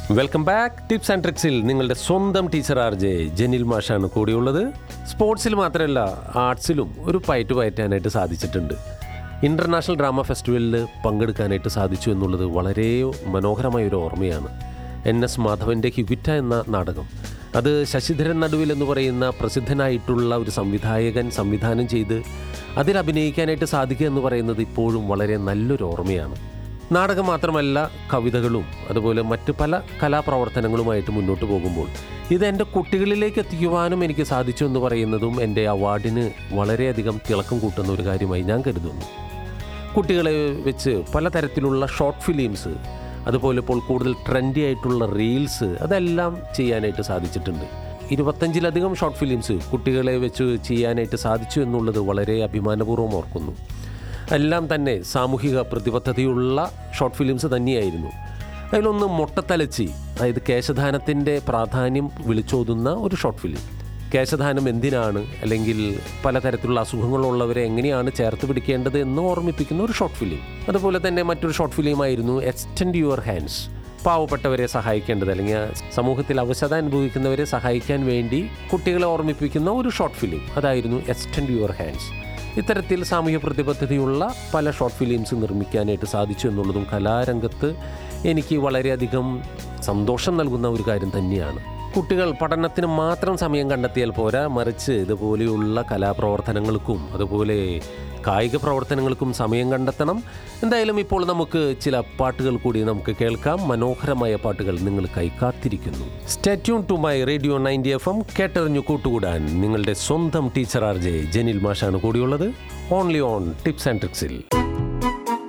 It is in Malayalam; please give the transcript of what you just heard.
വെൽക്കം ബാക്ക് ടിപ്സ് ആൻഡ് ട്രിക്സിൽ നിങ്ങളുടെ സ്വന്തം ടീച്ചർ ആർ ജെ ജനിൽ മാഷാണ് കൂടിയുള്ളത് സ്പോർട്സിൽ മാത്രമല്ല ആർട്സിലും ഒരു പയറ്റ് പയറ്റാനായിട്ട് സാധിച്ചിട്ടുണ്ട് ഇൻ്റർനാഷണൽ ഡ്രാമ ഫെസ്റ്റിവലിൽ പങ്കെടുക്കാനായിട്ട് സാധിച്ചു എന്നുള്ളത് വളരെ മനോഹരമായ ഒരു ഓർമ്മയാണ് എൻ എസ് മാധവൻ്റെ ഹിവിറ്റ എന്ന നാടകം അത് ശശിധരൻ നടുവിൽ എന്ന് പറയുന്ന പ്രസിദ്ധനായിട്ടുള്ള ഒരു സംവിധായകൻ സംവിധാനം ചെയ്ത് അതിൽ അഭിനയിക്കാനായിട്ട് സാധിക്കുക എന്ന് പറയുന്നത് ഇപ്പോഴും വളരെ നല്ലൊരു ഓർമ്മയാണ് നാടകം മാത്രമല്ല കവിതകളും അതുപോലെ മറ്റ് പല കലാപ്രവർത്തനങ്ങളുമായിട്ട് മുന്നോട്ട് പോകുമ്പോൾ ഇത് എൻ്റെ കുട്ടികളിലേക്ക് എത്തിക്കുവാനും എനിക്ക് സാധിച്ചു എന്ന് പറയുന്നതും എൻ്റെ അവാർഡിന് വളരെയധികം തിളക്കം കൂട്ടുന്ന ഒരു കാര്യമായി ഞാൻ കരുതുന്നു കുട്ടികളെ വെച്ച് പലതരത്തിലുള്ള ഷോർട്ട് ഫിലിംസ് അതുപോലെ ഇപ്പോൾ കൂടുതൽ ട്രെൻഡി ആയിട്ടുള്ള റീൽസ് അതെല്ലാം ചെയ്യാനായിട്ട് സാധിച്ചിട്ടുണ്ട് ഇരുപത്തഞ്ചിലധികം ഷോർട്ട് ഫിലിംസ് കുട്ടികളെ വെച്ച് ചെയ്യാനായിട്ട് സാധിച്ചു എന്നുള്ളത് വളരെ അഭിമാനപൂർവ്വം ഓർക്കുന്നു എല്ലാം തന്നെ സാമൂഹിക പ്രതിബദ്ധതയുള്ള ഷോർട്ട് ഫിലിംസ് തന്നെയായിരുന്നു അതിലൊന്ന് മൊട്ടത്തലച്ചി അതായത് കേശദാനത്തിൻ്റെ പ്രാധാന്യം വിളിച്ചോതുന്ന ഒരു ഷോർട്ട് ഫിലിം കേശദാനം എന്തിനാണ് അല്ലെങ്കിൽ പലതരത്തിലുള്ള അസുഖങ്ങളുള്ളവരെ എങ്ങനെയാണ് ചേർത്ത് പിടിക്കേണ്ടത് എന്ന് ഓർമ്മിപ്പിക്കുന്ന ഒരു ഷോർട്ട് ഫിലിം അതുപോലെ തന്നെ മറ്റൊരു ഷോർട്ട് ഫിലിമായിരുന്നു എക്സ്റ്റെൻഡ് യുവർ ഹാൻഡ്സ് പാവപ്പെട്ടവരെ സഹായിക്കേണ്ടത് അല്ലെങ്കിൽ സമൂഹത്തിൽ അവശത അനുഭവിക്കുന്നവരെ സഹായിക്കാൻ വേണ്ടി കുട്ടികളെ ഓർമ്മിപ്പിക്കുന്ന ഒരു ഷോർട്ട് ഫിലിം അതായിരുന്നു എക്സ്റ്റെൻഡ് യുവർ ഹാൻഡ്സ് ഇത്തരത്തിൽ സാമൂഹ്യ പ്രതിബദ്ധതയുള്ള പല ഷോർട്ട് ഫിലിംസ് നിർമ്മിക്കാനായിട്ട് സാധിച്ചു എന്നുള്ളതും കലാരംഗത്ത് എനിക്ക് വളരെയധികം സന്തോഷം നൽകുന്ന ഒരു കാര്യം തന്നെയാണ് കുട്ടികൾ പഠനത്തിന് മാത്രം സമയം കണ്ടെത്തിയാൽ പോരാ മറിച്ച് ഇതുപോലെയുള്ള കലാപ്രവർത്തനങ്ങൾക്കും അതുപോലെ കായിക പ്രവർത്തനങ്ങൾക്കും സമയം കണ്ടെത്തണം എന്തായാലും ഇപ്പോൾ നമുക്ക് ചില പാട്ടുകൾ കൂടി നമുക്ക് കേൾക്കാം മനോഹരമായ പാട്ടുകൾ നിങ്ങൾ കൈക്കാത്തിരിക്കുന്നു stay tuned to my radio ninety F M കേട്ടറിഞ്ഞു കൂട്ടുകൂടാൻ നിങ്ങളുടെ സ്വന്തം ടീച്ചർ ആർ ജെ ജനിൽ മാഷാണ് കൂടിയുള്ളത് ഓൺലി ഓൺ ടിപ്സ് ആൻഡ് ട്രിക്സിൽ